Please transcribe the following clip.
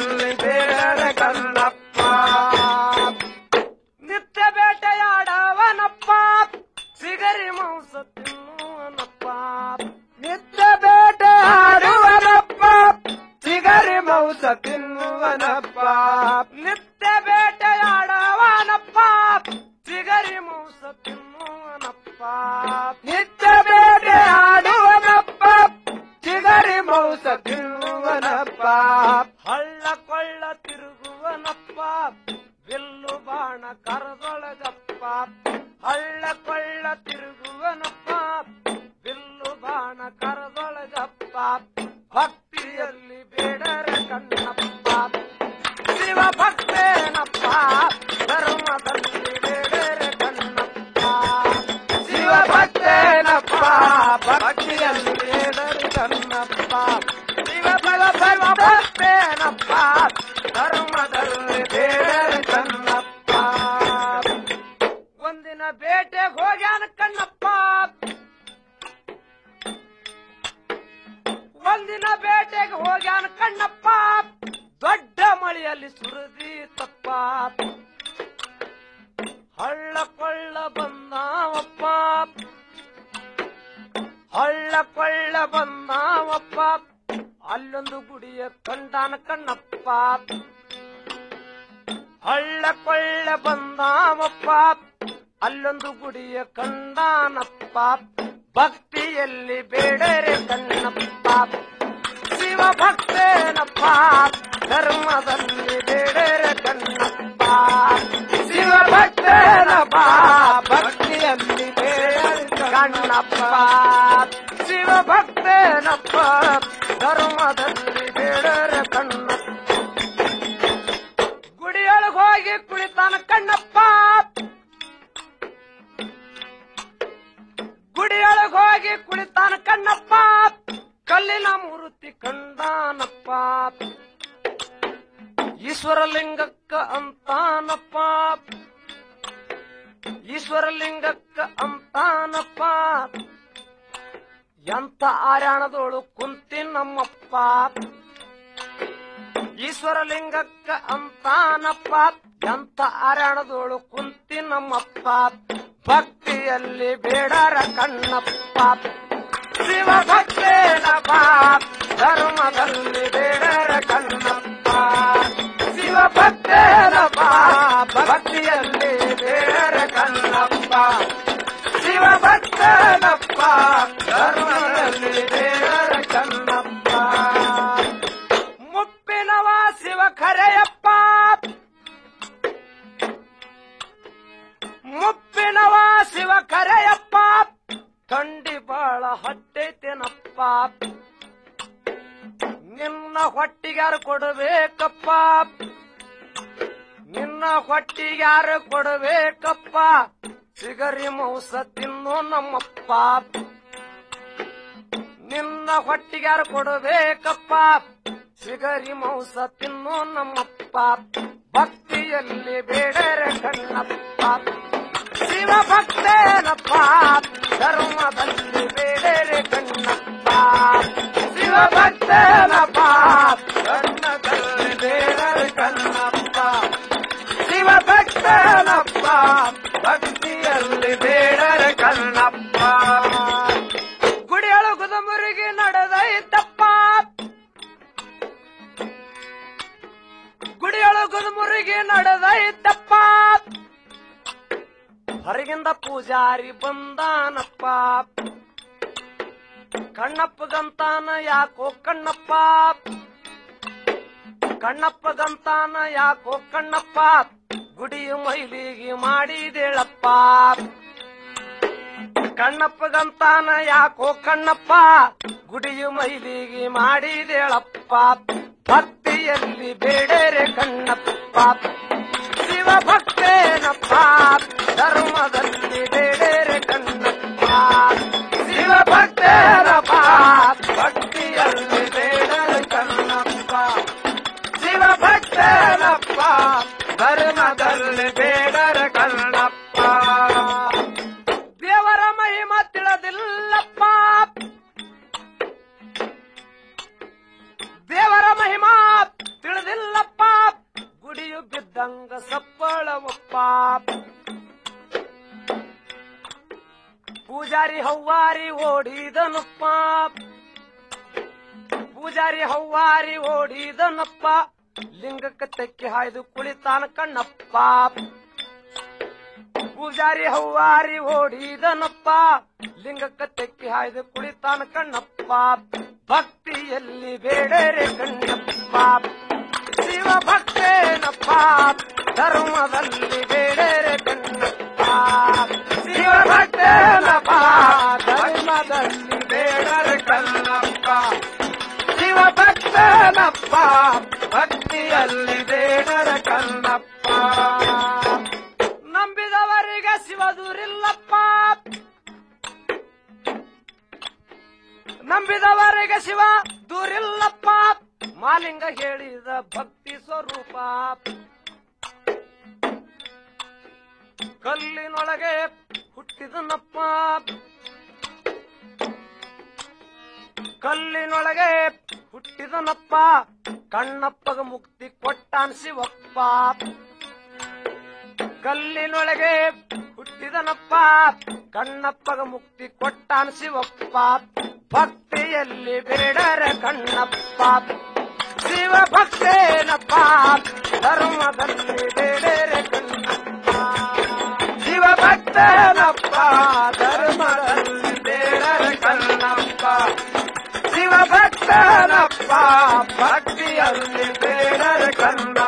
ಧರ್ಮದಲ್ಲಿ ಬೇಡರೆ ಕಣ್ಣಪ್ಪ ನಿತ್ಯ ಬೇಟೆಯಾಡವನಪ್ಪ ಸಿಗರಿ ಮಾಂಸ ತಿನ್ನುವನಪ್ಪ ನಿತ್ಯ ಬೇಟೆಯಾಡುವನಪ್ಪ ಸಿಗರಿ ಮಾಂಸ ತಿನ್ನುವನಪ್ಪ ನಿತ್ಯ ಬೇಟೆಯಾಡವನಪ್ಪ ಸಿಗರಿ ಮಾಂಸ ತಿನ್ನುವನಪ್ಪ ನಿತ್ಯ ಬೇಟೆಯಾಡುವನಪ್ಪ ಸಿಗರಿ ಮಾಂಸ ತಿನ್ನುವನಪ್ಪ ಹಳ್ಳ ಕೊಳ್ಳ ತಿರುಗುವನಪ್ಪ ಬಿಲ್ಲು ಬಾಣ ಕರದೊಳಗಪ್ಪ ಹಳ್ಳ ಕೊಳ್ಳ ತಿರುಗುವನಪ್ಪ ಬಿಲ್ಲು ಬಾಣ ಕರದೊಳಗಪ್ಪ ಭಕ್ತಿಯಲ್ಲಿ ಬೇಡರ ಕಣ್ಣಪ್ಪ ಶಿವ ಭಕ್ತೇನಪ್ಪ ಧರ್ಮದಲ್ಲಿ ಬೇಡರೆ ಕಣ್ಣಪ್ಪ ಶಿವ ಭಕ್ತೇನಪ್ಪ ಭಕ್ತಿಯಲ್ಲಿ ಬೇಡರೆ ಕಣ್ಣಪ್ಪ ಶಿವ ಬಲ ಬಲ ಭಕ್ತೇನಪ್ಪ ಧರ್ಮದಲ್ಲಿ ಬೇಡರೆ ಕಣ್ಣಪ್ಪ ಒಂದಿನ ಬೇಟೆಗೆ ಹೋಗ್ಯಾನ ಕಣ್ಣಪ್ಪ ಒಂದಿನ ಬೇಟೆಗೆ ಹೋಗ್ಯಾನ ಕಣ್ಣಪ್ಪ ದೊಡ್ಡ ಮಳೆಯಲ್ಲಿ ಸುರದಿ ತಪ್ಪ ಹಳ್ಳ ಕೊಳ್ಳ ಬಂದಾವಪ್ಪ ಹಳ್ಳ ಕೊಳ್ಳ ಬಂದಾವಪ್ಪ ಅಲ್ಲೊಂದು ಗುಡಿಯ ಕಂಡಾನ ಕಣ್ಣಪ್ಪ ಹಳ್ಳ ಕೊಳ್ಳ ಬಂದಾವಪ್ಪ ಅಲ್ಲೊಂದು ಗುಡಿಯ ಕಂಡಾನಪ್ಪ ಭಕ್ತಿಯಲ್ಲಿ ಬೇಡರೆ ಕಣ್ಣಪ್ಪ ಶಿವ ಭಕ್ತೇನಪ್ಪ ಧರ್ಮದಲ್ಲಿ ಬೇಡರೆ ಕಣ್ಣಪ್ಪ ಶಿವ ಭಕ್ತೇನಪ್ಪ ಭಕ್ತಿಯಲ್ಲಿ ಬೇಡರೆ ಕಣ್ಣಪ್ಪ ಶಿವ ಭಕ್ತೇನಪ್ಪ ಧರ್ಮದಲ್ಲಿ ಬೇಡರೆ ಕಣ್ಣಪ್ಪ ಗುಡಿಯೊಳಗೆ ಹೋಗಿ ಕುಳಿತಾನ ಕಣ್ಣಪ್ಪ ಗುಡಿಯೊಳಗೆ ಹೋಗಿ ಕುಳಿತಾನ ಕಣ್ಣಪ್ಪ ಕಲ್ಲಿನ ಮೂರ್ತಿ ಕಂಡಾನಪ್ಪ ಈಶ್ವರಲಿಂಗಕ್ಕ ಅಂತಾನಪ್ಪ ಈಶ್ವರಲಿಂಗಕ್ಕ ಅಂತಾನಪ್ಪ ಎಂತ ಆರ್ಯಾಣದೋಳು ಕುಂತಿ ನಮ್ಮಪ್ಪ ಈಶ್ವರಲಿಂಗಕ್ಕ ಅಂತಾನಪ್ಪ ಎಂತ ಆರ್ಯಾಣದೋಳು ಕುಂತಿ ನಮ್ಮಪ್ಪ ಭಕ್ತಿಯಲ್ಲಿ ಬೇಡರ ಕಣ್ಣಪ್ಪ ಶಿವ ಭಕ್ತೇನಪ್ಪ ಧರ್ಮದಲ್ಲಿ ಬೇಡರ ಕಣ್ಣಪ್ಪ ಶಿವ ಭಕ್ತೇನಪ್ಪ ಭಕ್ತಿಯಲ್ಲಿ ಬೇಡರ ಕಣ್ಣಪ್ಪ ಶಿವ ಭಕ್ತನಪ್ಪ ಧರ್ಮದಲ್ಲಿ ಬೇಡರ ಕಣ್ಣಪ್ಪ ಮುಪ್ಪಿನವ ಶಿವ ಖರೆಯಪ್ಪ ಮುಪ್ಪಿನವ ಶಿವ ಖರೆಯಪ್ಪ ಕಂಡಿ ಬಾಳ ಹಟ್ಟೈತೇನಪ್ಪ ನಿನ್ನ ಹೊಟ್ಟಿಗ್ಯಾರು ಕೊಡಬೇಕಪ್ಪ ನಿನ್ನ ಹೊಟ್ಟಿಗ್ಯಾರು ಕೊಡಬೇಕಪ್ಪ ಸಿಗರಿ ಮೌಸ ತಿನ್ನು ನಮ್ಮಪ್ಪ ನಿನ್ನ ಹೊಟ್ಟಿಗ್ಯಾರು ಕೊಡಬೇಕಪ್ಪ ಸಿಗರಿ ಮೌಸ ತಿನ್ನು ನಮ್ಮಪ್ಪ ಭಕ್ತಿಯಲ್ಲಿ ಬೇಡರೆ ಕಣ್ಣಪ್ಪ ಶಿವ ಭಕ್ತೇನಪ್ಪ ಧರ್ಮದಲ್ಲಿ ಬೇಡರೆ ಕಣ್ಣಪ್ಪ ಶಿವ ಭಕ್ತೇನಪ್ಪ ಕಣ್ಣದಲ್ಲಿ ಬೇಡರೆ ಕಣ್ಣಪ್ಪ ಶಿವ ಭಕ್ತನಪ್ಪ ಭಕ್ತಿಯಲ್ಲಿ ಬೇಡರೆ ಕಣ್ಣಪ್ಪ ಗುಡಿಯೊಳಗುದ ಮುರುಗಿ ನಡೆದೈತಪ್ಪ ಗುಡಿಯೊಳಗುದ ಮುರುಗಿ ನಡೆದೈತಪ್ಪ ಹೊರಗಿಂದ ಪೂಜಾರಿ ಬಂದಾನಪ್ಪ ಕಣ್ಣಪ್ಪಗಂತಾನ ಯಾಕೋ ಕಣ್ಣಪ್ಪ ಕಣ್ಣಪ್ಪಗಂತಾನ ಯಾಕೋ ಕಣ್ಣಪ್ಪ ಗುಡಿಯು ಮೈಲಿಗೆ ಮಾಡಿದೇಳಪ್ಪ ಕಣ್ಣಪ್ಪಗಂತಾನ ಯಾಕೋ ಕಣ್ಣಪ್ಪ ಗುಡಿಯು ಮೈಲಿಗೆ ಮಾಡಿದೇಳಪ್ಪ ಭಕ್ತಿಯಲ್ಲಿ ಬೇಡರೆ ಕಣ್ಣಪ್ಪ ಶಿವ ಭಕ್ತೇನಪ್ಪ ಧರ್ಮದಲ್ಲಿ ಬೇಡರೆ ಕಣ್ಣಪ್ಪ ಶಿವ ಭಕ್ತೇನಪ್ಪ ಭಕ್ತಿಯಲ್ಲಿ ಬೇಡರೆ ಕಣ್ಣಪ್ಪ ಶಿವ ಭಕ್ತೇನಪ್ಪ ಧರ್ಮದಲ್ಲಿ ಬೇಡರೆ ಕಣ್ಣಪ್ಪ ದೇವರ ಮಹಿಮ ತಿಳಿದಿಲ್ಲಪ್ಪ ದೇವರ ಮಹಿಮಾ ತಿಳಿದಿಲ್ಲ ಬೀಳಂಗ ಸಪ್ಪಳವಪ್ಪ ಪೂಜಾರಿ ಹವ್ವಾರಿ ಓಡಿದನಪ್ಪ ಪೂಜಾರಿ ಹವ್ವಾರಿ ಓಡಿದನಪ್ಪ ಲಿಂಗಕ್ಕೆ ತೆಕ್ಕಿ ಹಾಯ್ದು ಕುಳಿತಾನ ಕಣ್ಣಪ್ಪ ಪೂಜಾರಿ ಹವ್ವಾರಿ ಓಡಿದನಪ್ಪ ಲಿಂಗಕ್ಕೆ ತೆಕ್ಕಿ ಹಾಯ್ದು ಕುಳಿತಾನ ಕಣ್ಣಪ್ಪ ಭಕ್ತಿಯಲ್ಲಿ ಬೇಡರೆ ಕಣ್ಣಪ್ಪ ಶಿವ ಭಕ್ತೇನಪ್ಪ ಧರ್ಮದಲ್ಲಿ ಬೇಡರೆ ಕಣ್ಣಪ್ಪ ಶಿವ ಭಕ್ತೇನಪ್ಪ ಧರ್ಮದಲ್ಲಿ ಬೇಡರೆ ಕಣ್ಣಪ್ಪ ಶಿವ ಭಕ್ತನಪ್ಪ ಭಕ್ತಿಯಲ್ಲಿ ಬೇಡರ ಕಣ್ಣಪ್ಪ ನಂಬಿದವರಿಗೆ ಶಿವದೂರಿಲ್ಲಪ್ಪ ನಂಬಿದವರಿಗೆ ಶಿವ ದೂರಿಲ್ಲಪ್ಪ ಮಾಲಿಂಗ ಹೇಳಿದ ಭಕ್ತಿ ಸ್ವರೂಪ ಕಲ್ಲಿನೊಳಗೆ ಹುಟ್ಟಿದನಪ್ಪ ಕಲ್ಲಿನೊಳಗೆ ಹುಟ್ಟಿದನಪ್ಪ ಕಣ್ಣಪ್ಪಗ ಮುಕ್ತಿ ಕೊಟ್ಟಾನ್ ಶಿವಪ್ಪ ಕಲ್ಲಿನೊಳಗೆ ಹುಟ್ಟಿದನಪ್ಪ ಕಣ್ಣಪ್ಪಗ ಮುಕ್ತಿ ಕೊಟ್ಟಾನ್ ಶಿವಪ್ಪ ಭಕ್ತಿಯಲ್ಲಿ ಬೇಡರ ಕಣ್ಣಪ್ಪ ಶಿವ ಭಕ್ತೇನಪ್ಪ ಧರ್ಮದಲ್ಲಿ ಬೇಡರೆ ಕಣ್ಣಪ್ಪ ಶಿವ ಭಕ್ತನಪ್ಪ ಧರ್ಮದಲ್ಲಿ ಬೇಡರ ಕಣ್ಣಪ್ಪ ಶಿವ ಭಕ್ತನಪ್ಪ ಭಕ್ತಿಯಲ್ಲಿ ಬೇಡರ ಕಣ್ಣ